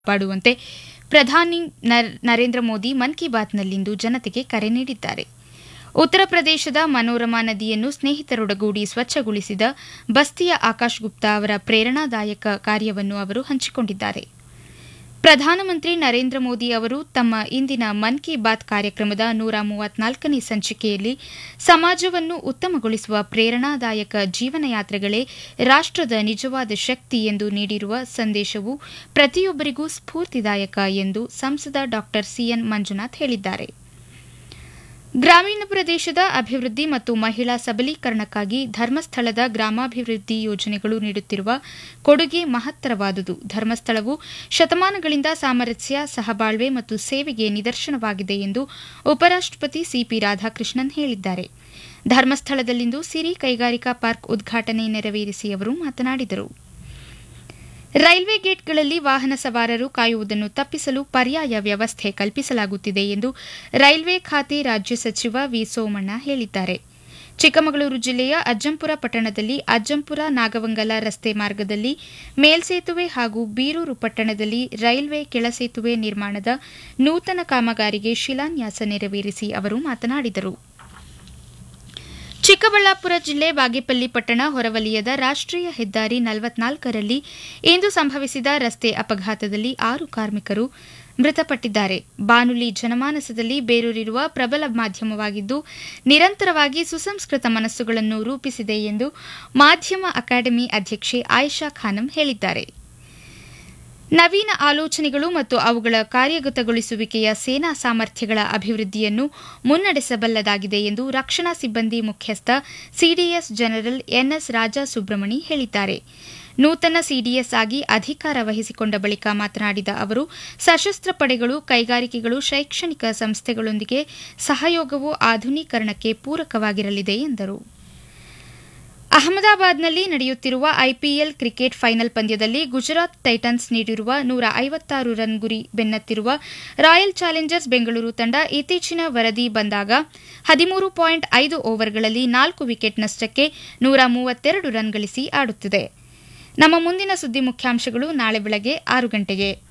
ಕಾಪಾಡುವಂತೆ ಪ್ರಧಾನಿ ನರ್- ನರೇಂದ್ರ ಮೋದಿ ಮನ್ ಕಿ ಬಾತ್ನಲ್ಲಿಂದು ಜನತೆಗೆ ಕರೆ ನೀಡಿದ್ದಾರೆ ಉತ್ತರ ಪ್ರದೇಶದ ಮನೋರಮಾ ನದಿಯನ್ನು ಸ್ನೇಹಿತರೊಡಗೂಡಿ ಸ್ವಚ್ಛಗೊಳಿಸಿದ ಬಸ್ತಿಯ ಆಕಾಶ್ ಗುಪ್ತಾ ಅವರ ಪ್ರೇರಣಾದಾಯಕ ಕಾರ್ಯವನ್ನು ಅವರು ಹಂಚಿಕೊಂಡಿದ್ದಾರೆ ಪ್ರಧಾನಮಂತ್ರಿ ನರೇಂದ್ರ ಮೋದಿ ಅವರು ತಮ್ಮ ಇಂದಿನ ಮನ್ ಕಿ ಬಾತ್ ಕಾರ್ಯಕ್ರಮದ ನೂರ ಮೂವತ್ನಾಲ್ಕನೇ ಸಂಚಿಕೆಯಲ್ಲಿ ಸಮಾಜವನ್ನು ಉತ್ತಮಗೊಳಿಸುವ ಪ್ರೇರಣಾದಾಯಕ ಜೀವನಯಾತ್ರೆಗಳೇ ರಾಷ್ಟದ ನಿಜವಾದ ಶಕ್ತಿ ಎಂದು ನೀಡಿರುವ ಸಂದೇಶವು ಪ್ರತಿಯೊಬ್ಬರಿಗೂ ಸ್ಫೂರ್ತಿದಾಯಕ ಎಂದು ಸಂಸದ ಡಾ ಸಿಎನ್ ಮಂಜುನಾಥ್ ಹೇಳಿದ್ದಾರೆ ಗ್ರಾಮೀಣ ಪ್ರದೇಶದ ಅಭಿವೃದ್ಧಿ ಮತ್ತು ಮಹಿಳಾ ಸಬಲೀಕರಣಕ್ಕಾಗಿ ಧರ್ಮಸ್ಥಳದ ಗ್ರಾಮಾಭಿವೃದ್ಧಿ ಯೋಜನೆಗಳು ನೀಡುತ್ತಿರುವ ಕೊಡುಗೆ ಮಹತ್ತರವಾದುದು ಧರ್ಮಸ್ಥಳವು ಶತಮಾನಗಳಿಂದ ಸಾಮರಸ್ಯ ಸಹಬಾಳ್ವೆ ಮತ್ತು ಸೇವೆಗೆ ನಿದರ್ಶನವಾಗಿದೆ ಎಂದು ಉಪರಾಷ್ಟಪತಿ ಸಿಪಿ ರಾಧಾಕೃಷ್ಣನ್ ಹೇಳಿದ್ದಾರೆ ಧರ್ಮಸ್ಥಳದಲ್ಲಿಂದು ಸಿರಿ ಕೈಗಾರಿಕಾ ಪಾರ್ಕ್ ಉದ್ಘಾಟನೆ ನೆರವೇರಿಸಿ ಅವರು ಮಾತನಾಡಿದರು ರೈಲ್ವೆ ಗೇಟ್ಗಳಲ್ಲಿ ವಾಹನ ಸವಾರರು ಕಾಯುವುದನ್ನು ತಪ್ಪಿಸಲು ಪರ್ಯಾಯ ವ್ಯವಸ್ಥೆ ಕಲ್ಪಿಸಲಾಗುತ್ತಿದೆ ಎಂದು ರೈಲ್ವೆ ಖಾತೆ ರಾಜ್ಯ ಸಚಿವ ವಿ ಸೋಮಣ್ಣ ಹೇಳಿದ್ದಾರೆ ಚಿಕ್ಕಮಗಳೂರು ಜಿಲ್ಲೆಯ ಅಜ್ಜಂಪುರ ಪಟ್ಟಣದಲ್ಲಿ ಅಜ್ಜಂಪುರ ನಾಗವಂಗಲ ರಸ್ತೆ ಮಾರ್ಗದಲ್ಲಿ ಮೇಲ್ಸೇತುವೆ ಹಾಗೂ ಬೀರೂರು ಪಟ್ಟಣದಲ್ಲಿ ರೈಲ್ವೆ ಕೆಳಸೇತುವೆ ನಿರ್ಮಾಣದ ನೂತನ ಕಾಮಗಾರಿಗೆ ಶಿಲಾನ್ಯಾಸ ನೆರವೇರಿಸಿ ಅವರು ಮಾತನಾಡಿದರು ಚಿಕ್ಕಬಳ್ಳಾಪುರ ಜಿಲ್ಲೆ ಬಾಗೇಪಲ್ಲಿ ಪಟ್ಟಣ ಹೊರವಲಯದ ರಾಷ್ಟೀಯ ಹೆದ್ದಾರಿ ನಲವತ್ನಾಲ್ಕರಲ್ಲಿ ಇಂದು ಸಂಭವಿಸಿದ ರಸ್ತೆ ಅಪಘಾತದಲ್ಲಿ ಆರು ಕಾರ್ಮಿಕರು ಮೃತಪಟ್ಟಿದ್ದಾರೆ ಬಾನುಲಿ ಜನಮಾನಸದಲ್ಲಿ ಬೇರೂರಿರುವ ಪ್ರಬಲ ಮಾಧ್ಯಮವಾಗಿದ್ದು ನಿರಂತರವಾಗಿ ಸುಸಂಸ್ಕೃತ ಮನಸ್ಸುಗಳನ್ನು ರೂಪಿಸಿದೆ ಎಂದು ಮಾಧ್ಯಮ ಅಕಾಡೆಮಿ ಅಧ್ಯಕ್ಷೆ ಆಯಿಷಾ ಖಾನಂ ಹೇಳಿದ್ದಾರೆ ನವೀನ ಆಲೋಚನೆಗಳು ಮತ್ತು ಅವುಗಳ ಕಾರ್ಯಗತಗೊಳಿಸುವಿಕೆಯ ಸೇನಾ ಸಾಮರ್ಥ್ಯಗಳ ಅಭಿವೃದ್ಧಿಯನ್ನು ಮುನ್ನಡೆಸಬಲ್ಲದಾಗಿದೆ ಎಂದು ರಕ್ಷಣಾ ಸಿಬ್ಬಂದಿ ಮುಖ್ಯಸ್ಥ CDS general NS Raja Subramani ಹೇಳಿದ್ದಾರೆ ನೂತನ ಸಿಡಿಎಸ್ ಆಗಿ ಅಧಿಕಾರ ವಹಿಸಿಕೊಂಡ ಬಳಿಕ ಮಾತನಾಡಿದ ಅವರು ಸಶಸ್ತ್ರ ಪಡೆಗಳು ಕೈಗಾರಿಕೆಗಳು ಶೈಕ್ಷಣಿಕ ಸಂಸ್ಥೆಗಳೊಂದಿಗೆ ಸಹಯೋಗವು ಆಧುನೀಕರಣಕ್ಕೆ ಪೂರಕವಾಗಿರಲಿದೆ ಎಂದರು ಅಹಮದಾಬಾದ್ನಲ್ಲಿ ನಡೆಯುತ್ತಿರುವ ಐಪಿಎಲ್ ಕ್ರಿಕೆಟ್ ಫೈನಲ್ ಪಂದ್ಯದಲ್ಲಿ ಗುಜರಾತ್ ಟೈಟನ್ಸ್ ನೀಡಿರುವ ನೂರ ಐವತ್ತಾರು ರನ್ ಗುರಿ ಬೆನ್ನತ್ತಿರುವ ರಾಯಲ್ ಚಾಲೆಂಜರ್ಸ್ ಬೆಂಗಳೂರು ತಂಡ ಇತ್ತೀಚಿನ ವರದಿ ಬಂದಾಗ ಹದಿಮೂರು ಪಾಯಿಂಟ್ ಐದು ಓವರ್ಗಳಲ್ಲಿ ನಾಲ್ಕು ವಿಕೆಟ್ ನಷ್ಟಕ್ಕೆ ನೂರ ಮೂವತ್ತೆರಡು ರನ್ ಗಳಿಸಿ ಆಡುತ್ತಿದೆ ನಮ್ಮ ಮುಂದಿನ ಸುದ್ದಿ ಮುಖ್ಯಾಂಶಗಳು ನಾಳೆ ಬೆಳಗ್ಗೆ ಆರು ಗಂಟೆಗೆ